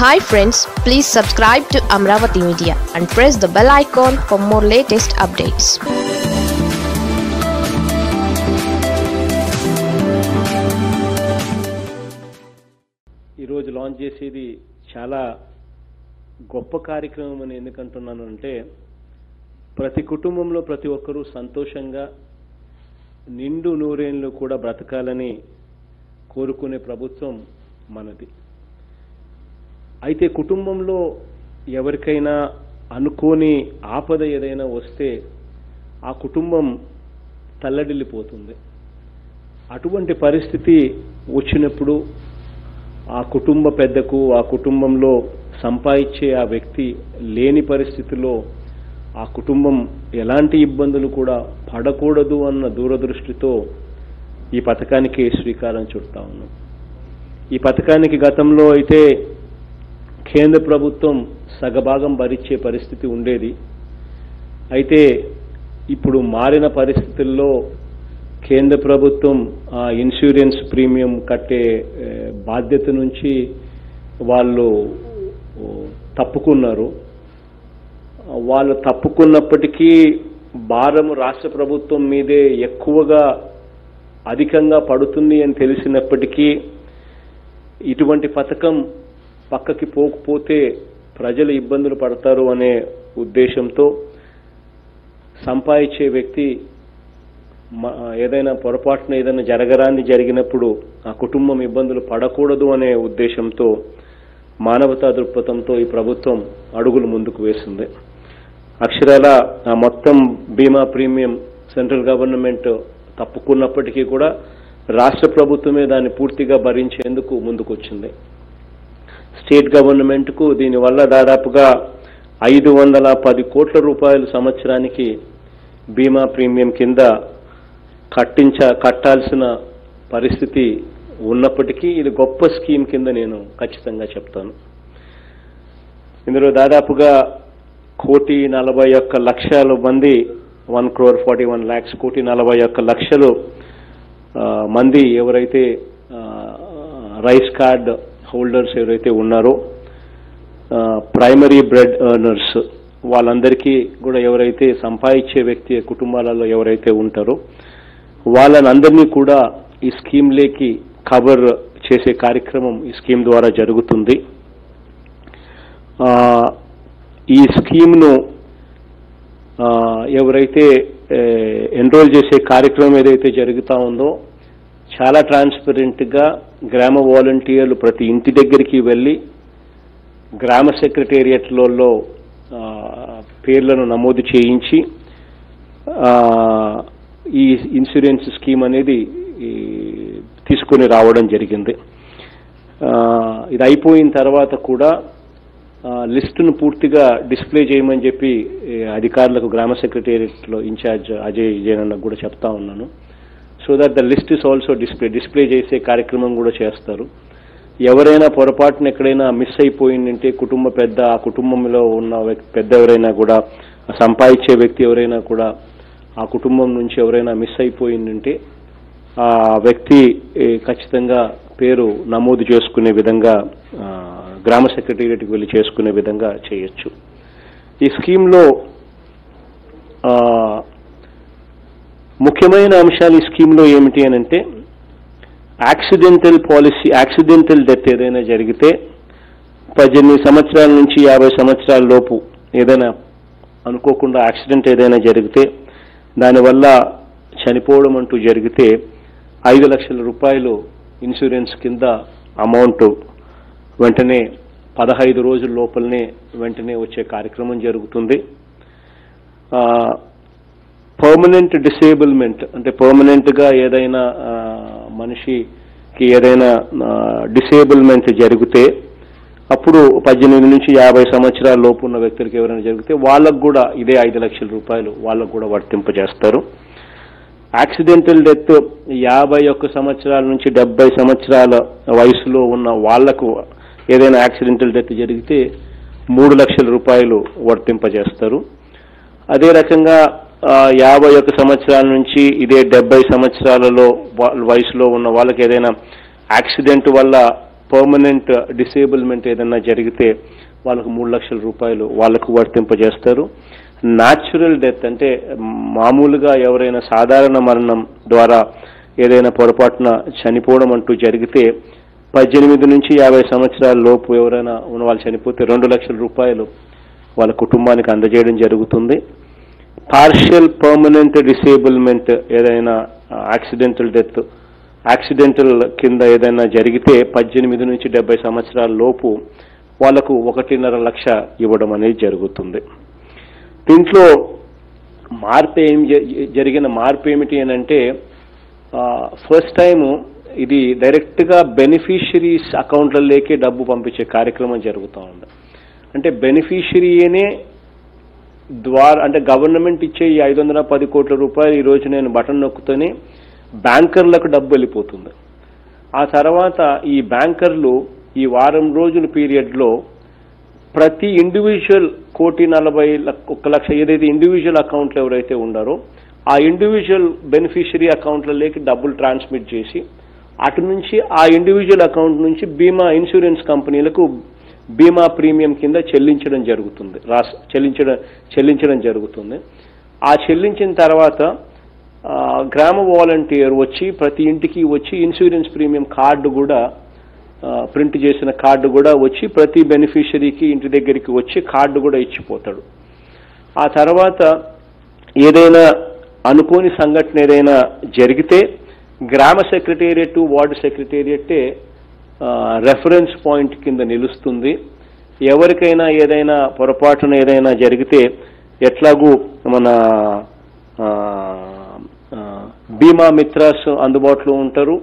Hi friends please subscribe to Amaravati media and press the bell icon for more latest updates ఈరోజు launch చేసేది చాలా గొప్ప కార్యక్రమం అని ఎందుకంటున్నాను అంటే ప్రతి కుటుంబంలో ప్రతి ఒక్కరూ సంతోషంగా నిండు నూరేళ్ళు కూడా బ్రతకాలని కోరుకునే ప్రభుత్వం మనది అయితే కుటుంబంలో ఎవరికైనా అనుకోని ఆపద ఏదైనా వస్తే ఆ కుటుంబం తల్లడిల్లిపోతుంది అటువంటి పరిస్థితి వచ్చినప్పుడు ఆ కుటుంబ పెద్దకు ఆ కుటుంబంలో సంపాదించే ఆ వ్యక్తి లేని పరిస్థితిలో ఆ కుటుంబం ఎలాంటి ఇబ్బందులు కూడా పడకూడదు అన్న దూరదృష్టితో ఈ పథకానికి శ్రీకారం చుడతా ఉన్నాం ఈ పథకానికి గతంలో అయితే కేంద్ర ప్రభుత్వం సగభాగం భరించే పరిస్థితి ఉండేది అయితే ఇప్పుడు మారిన పరిస్థితుల్లో కేంద్ర ప్రభుత్వం ఆ ఇన్సూరెన్స్ ప్రీమియం కట్టే ఏ, బాధ్యత నుంచి వాళ్ళు ఓ, తప్పుకున్నారు వాళ్ళు తప్పుకున్నప్పటికీ భారం రాష్ట్ర ప్రభుత్వం మీదే ఎక్కువగా అధికంగా పడుతుంది అని తెలిసినప్పటికీ ఇటువంటి పథకం పక్కకి పోకపోతే ప్రజలు ఇబ్బందులు పడతారు అనే ఉద్దేశంతో సంపాదించే వ్యక్తి మ- ఏదైనా పొరపాటున ఏదైనా జరగరాంది జరిగినప్పుడు ఆ కుటుంబం ఇబ్బందులు పడకూడదు అనే ఉద్దేశంతో మానవతా దృక్పథంతో ఈ ప్రభుత్వం అడుగులు ముందుకు వేసింది అక్షరాల ఆ మొత్తం బీమా ప్రీమియం సెంట్రల్ గవర్నమెంట్ తప్పుకున్నప్పటికీ కూడా రాష్ట్ర ప్రభుత్వమే దాన్ని పూర్తిగా భరించేందుకు ముందుకొచ్చింది స్టేట్ గవర్నమెంట్కు దీనివల్ల దాదాపుగా ఐదు వందల పది కోట్ల రూపాయలు సంవత్సరానికి బీమా ప్రీమియం కింద కట్టించ కట్టాల్సిన పరిస్థితి ఉన్నప్పటికీ ఇది గొప్ప స్కీమ్ కింద నేను ఖచ్చితంగా చెప్తాను ఇందులో దాదాపుగా కోటి నలభై ఒక్క లక్షల మంది one crore forty one lakhs కోటి నలభై ఒక్క లక్షలు ఆ, మంది ఎవరైతే రైస్ కార్డ్ హోల్డర్స్ ఎవరైతే ఉన్నారో ప్రైమరీ బ్రెడ్ ఎర్నర్స్ వాళ్ళందరికీ కూడా ఎవరైతే సంపాదించే వ్యక్తి కుటుంబాలలో ఎవరైతే ఉంటారో వాళ్ళని అందరినీ కూడా ఈ స్కీమ్లేకి కవర్ చేసే కార్యక్రమం ఈ స్కీమ్ ద్వారా జరుగుతుంది ఆ, ఈ స్కీమ్ను ఆ, ఎవరైతే ఎన్రోల్ చేసే కార్యక్రమం ఏదైతే జరుగుతా ఉందో చాలా ట్రాన్స్పరెంట్గా గ్రామ వాలంటీర్లు ప్రతి ఇంటి దగ్గరికి వెళ్ళి గ్రామ సెక్రటేరియట్లలో ఆ, పేర్లను నమోదు చేయించి ఆ, ఈ ఇన్సూరెన్స్ స్కీమ్ అనేది ఈ, తీసుకొని రావడం జరిగింది ఆ, ఇది అయిపోయిన తర్వాత కూడా ఆ, లిస్టును పూర్తిగా డిస్ప్లే చేయమని చెప్పి ఈ, అధికారులకు గ్రామ సెక్రటేరియట్లో ఇన్ఛార్జ్ అజయ్ జయనన్న కూడా చెప్తా ఉన్నాను so that the list is also display display చేసే కార్యక్రమం కూడా చేస్తారు ఎవరైనా పొరపాటున ఎక్కడైనా మిస్ అయిపోయిందంటే కుటుంబ పెద్ద ఆ కుటుంబంలో ఉన్న వ్యక్తి పెద్ద ఎవరైనా కూడా సంపాదించే వ్యక్తి ఎవరైనా కూడా ఆ కుటుంబం నుంచి ఎవరైనా మిస్ అయిపోయిందంటే ఆ వ్యక్తి ఏ, ఖచ్చితంగా పేరు నమోదు చేసుకునే విధంగా ఆ, గ్రామ సెక్రటేరియట్కి వెళ్ళి చేసుకునే విధంగా చేయొచ్చు ఈ స్కీమ్లో ఆ, ముఖ్యమైన అంశాలు ఈ స్కీమ్లో ఏమిటి అని అంటే యాక్సిడెంటల్ పాలసీ యాక్సిడెంటల్ డెత్ ఏదైనా జరిగితే పద్దెనిమిది సంవత్సరాల నుంచి యాభై సంవత్సరాల లోపు ఏదైనా అనుకోకుండా యాక్సిడెంట్ ఏదైనా జరిగితే దానివల్ల చనిపోవడం అంటూ జరిగితే ఐదు లక్షల రూపాయలు ఇన్సూరెన్స్ కింద అమౌంట్ వెంటనే పదహైదు రోజుల లోపలనే వెంటనే వచ్చే కార్యక్రమం జరుగుతుంది పర్మనెంట్ డిసేబుల్మెంట్ అంటే పర్మనెంట్ గా ఏదైనా ఆ, మనిషికి ఏదైనా డిసేబుల్మెంట్ జరిగితే అప్పుడు పద్దెనిమిది నుంచి యాభై సంవత్సరాల లోపు ఉన్న వ్యక్తులకు ఎవరైనా జరిగితే వాళ్ళకు కూడా ఇదే ఐదు లక్షల రూపాయలు వాళ్ళకు కూడా వర్తింపజేస్తారు యాక్సిడెంటల్ డెత్ యాభై ఒక్క సంవత్సరాల నుంచి డెబ్బై సంవత్సరాల వయసులో ఉన్న వాళ్లకు ఏదైనా యాక్సిడెంటల్ డెత్ జరిగితే మూడు లక్షల రూపాయలు వర్తింపజేస్తారు అదే రకంగా ఆ, యాభై ఒక్క సంవత్సరాల నుంచి ఇదే డెబ్బై సంవత్సరాలలో వా- వయసులో ఉన్న వాళ్ళకి ఏదైనా యాక్సిడెంట్ వల్ల పర్మనెంట్ డిసేబుల్మెంట్ ఏదైనా జరిగితే వాళ్ళకు మూడు లక్షల రూపాయలు వాళ్ళకు వర్తింపజేస్తారు న్యాచురల్ డెత్ అంటే మామూలుగా ఎవరైనా సాధారణ మరణం ద్వారా ఏదైనా పొరపాటున చనిపోవడం అంటూ జరిగితే పద్దెనిమిది నుంచి యాభై సంవత్సరాల లోపు ఎవరైనా ఉన్న వాళ్ళు చనిపోతే రెండు లక్షల రూపాయలు వాళ్ళ కుటుంబానికి అందజేయడం జరుగుతుంది పార్షియల్ పర్మనెంట్ డిసేబుల్మెంట్ ఏదైనా యాక్సిడెంటల్ డెత్ యాక్సిడెంటల్ కింద ఏదైనా జరిగితే పద్దెనిమిది నుంచి డెబ్బై సంవత్సరాల లోపు వాళ్లకు ఒకటిన్నర లక్ష ఇవ్వడం అనేది జరుగుతుంది దీంట్లో మార్పు ఏం జ- జరిగిన మార్పు ఏమిటి అని అంటే ఫస్ట్ టైం ఇది డైరెక్ట్గా బెనిఫిషరీస్ అకౌంట్లలోకి డబ్బు పంపించే కార్యక్రమం జరుగుతూ ఉంది అంటే బెనిఫిషరీనే ద్వారా అంటే గవర్నమెంట్ ఇచ్చే ఈ ఐదు వందల పది కోట్ల రూపాయలు ఈ రోజు నేను బటన్ నొక్కుతూనే బ్యాంకర్లకు డబ్బు వెళ్ళిపోతుంది ఆ తర్వాత ఈ బ్యాంకర్లు ఈ వారం రోజుల పీరియడ్లో ప్రతి ఇండివిజువల్ కోటి నలభై లక్- ఒక లక్ష ఏదైతే ఇండివిజువల్ అకౌంట్లు ఎవరైతే ఉన్నారో ఆ ఇండివిజువల్ బెనిఫిషరీ అకౌంట్లలోకి డబ్బులు ట్రాన్స్మిట్ చేసి అటు నుంచి ఆ ఇండివిజువల్ అకౌంట్ నుంచి బీమా ఇన్సూరెన్స్ కంపెనీలకు బీమా ప్రీమియం కింద చెల్లించడం జరుగుతుంది రాస్ చెల్లించడం చెల్లించడం జరుగుతుంది ఆ చెల్లించిన తర్వాత ఆ, గ్రామ వాలంటీర్ వచ్చి ప్రతి ఇంటికి వచ్చి ఇన్సూరెన్స్ ప్రీమియం కార్డు కూడా ఆ, ప్రింట్ చేసిన కార్డు కూడా వచ్చి ప్రతి బెనిఫిషరీకి ఇంటి దగ్గరికి వచ్చి కార్డు కూడా ఇచ్చిపోతాడు ఆ తర్వాత ఏదైనా అనుకోని సంఘటన ఏదైనా జరిగితే గ్రామ సెక్రటేరియట్ వార్డు సెక్రటేరియట్టే రెఫరెన్స్ పాయింట్ కింద నిలుస్తుంది ఎవరికైనా ఏదైనా పొరపాటున ఏదైనా జరిగితే ఎట్లాగూ మన ఆ, ఆ, బీమా మిత్రాస్ అందుబాటులో ఉంటారు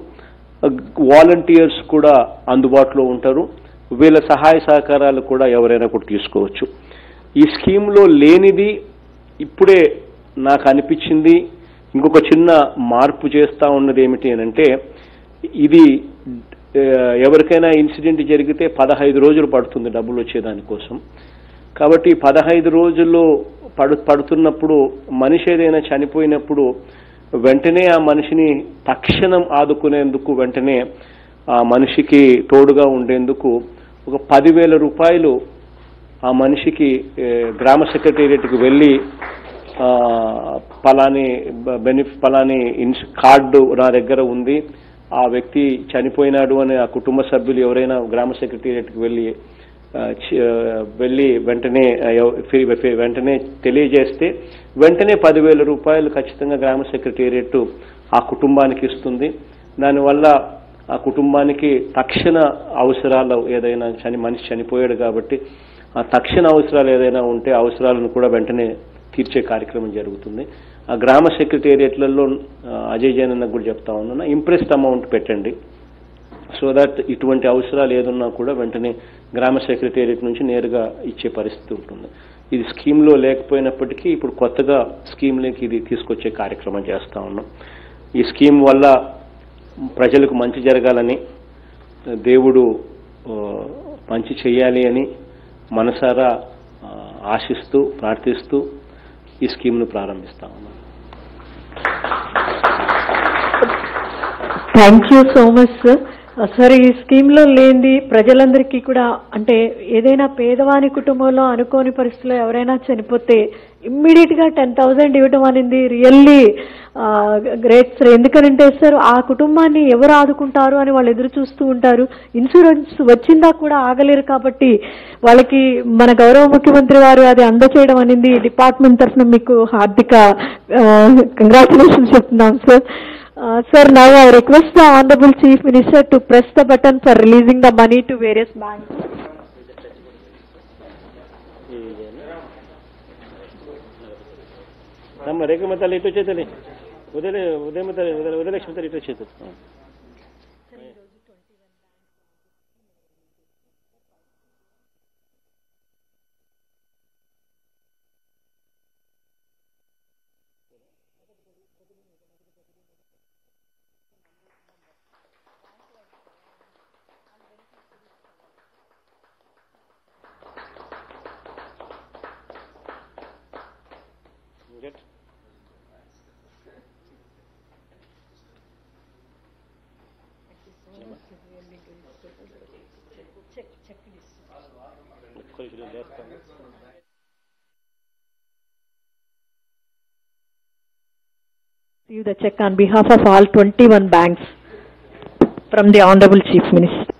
వాలంటీర్స్ కూడా అందుబాటులో ఉంటారు వీళ్ళ సహాయ సహకారాలు కూడా ఎవరైనా కూడా తీసుకోవచ్చు ఈ స్కీమ్లో లేనిది ఇప్పుడే నాకు అనిపించింది ఇంకొక చిన్న మార్పు చేస్తా ఉన్నది ఏమిటి అని అంటే ఇది ఆ, ఎవరికైనా ఇన్సిడెంట్ జరిగితే పదహైదు రోజులు పడుతుంది డబ్బులు వచ్చేదానికోసం కాబట్టి పదహైదు రోజుల్లో పడు పడుతున్నప్పుడు మనిషి ఏదైనా చనిపోయినప్పుడు వెంటనే ఆ మనిషిని తక్షణం ఆదుకునేందుకు వెంటనే ఆ మనిషికి తోడుగా ఉండేందుకు ఒక పదివేల రూపాయలు ఆ మనిషికి ఏ, గ్రామ సెక్రటేరియట్కి వెళ్ళి ఆ, పలాని బెనిఫ్ పలాని ఇన్స్ కార్డు నా దగ్గర ఉంది ఆ వ్యక్తి చనిపోయినాడు అని ఆ కుటుంబ సభ్యులు ఎవరైనా గ్రామ సెక్రటేరియట్కి వెళ్ళి ఆ, చి- ఆ, వెళ్ళి వెంటనే ఆ, ఎవ- ఫి- ఫి- వెంటనే తెలియజేస్తే వెంటనే పదివేల రూపాయలు ఖచ్చితంగా గ్రామ సెక్రటేరియట్ ఆ కుటుంబానికి ఇస్తుంది దానివల్ల ఆ కుటుంబానికి తక్షణ అవసరాలు ఏదైనా చని మనిషి చనిపోయాడు కాబట్టి ఆ తక్షణ అవసరాలు ఏదైనా ఉంటే అవసరాలను కూడా వెంటనే తీర్చే కార్యక్రమం జరుగుతుంది ఆ గ్రామ సెక్రటేరియట్లలో ఆ, అజయ్ జైన్ అన్నకు కూడా చెప్తా ఉన్నాను ఇంప్రెస్డ్ అమౌంట్ పెట్టండి సో దట్ ఇటువంటి అవసరాలు ఏదున్నా కూడా వెంటనే గ్రామ సెక్రటేరియట్ నుంచి నేరుగా ఇచ్చే పరిస్థితి ఉంటుంది ఇది స్కీమ్లో లేకపోయినప్పటికీ ఇప్పుడు కొత్తగా స్కీమ్లోకి ఇది తీసుకొచ్చే కార్యక్రమం చేస్తా ఉన్నాం ఈ స్కీమ్ వల్ల ప్రజలకు మంచి జరగాలని దేవుడు ఆ, మంచి చేయాలి అని మనసారా ఆ, ఆశిస్తూ ప్రార్థిస్తూ ఈ స్కీమ్ను ప్రారంభిస్తా ఉన్నాం thank you so much sir sir ఈ స్కీమ్ లో లేనిది ప్రజలందరికీ కూడా అంటే ఏదైనా పేదవాని కుటుంబంలో అనుకోని పరిస్థితిలో ఎవరైనా చనిపోతే ఇమ్మీడియట్ గా టెన్ థౌసండ్ ఇవ్వడం అనేది రియల్లీ గ్రేట్ సార్ ఎందుకనంటే సార్ ఆ కుటుంబాన్ని ఎవరు ఆదుకుంటారు అని వాళ్ళు ఎదురు చూస్తూ ఉంటారు ఇన్సూరెన్స్ వచ్చిందా కూడా ఆగలేరు కాబట్టి వాళ్ళకి మన గౌరవ ముఖ్యమంత్రి వారు అది అందచేయడం అనేది డిపార్ట్మెంట్ తరఫున మీకు హార్దిక కంగ్రాచులేషన్స్ చెప్తున్నాం sir Uh, sir, now I request the Honorable Chief Minister to press the button for releasing the money to various banks. ನಮ್ಮ ರೇಖೆ ಮತ್ತೆ ಅಲ್ಲಿ ಇಟ್ಟು ಚೇತಲಿ ಉದಯ ಉದಯ ಮತ್ತೆ ಉದಯಲಕ್ಷ್ಮಿ ತಲೆ ಇಟ್ಟು ಚೇತ Receive the check on behalf of all 21 banks from the Honorable Chief Minister.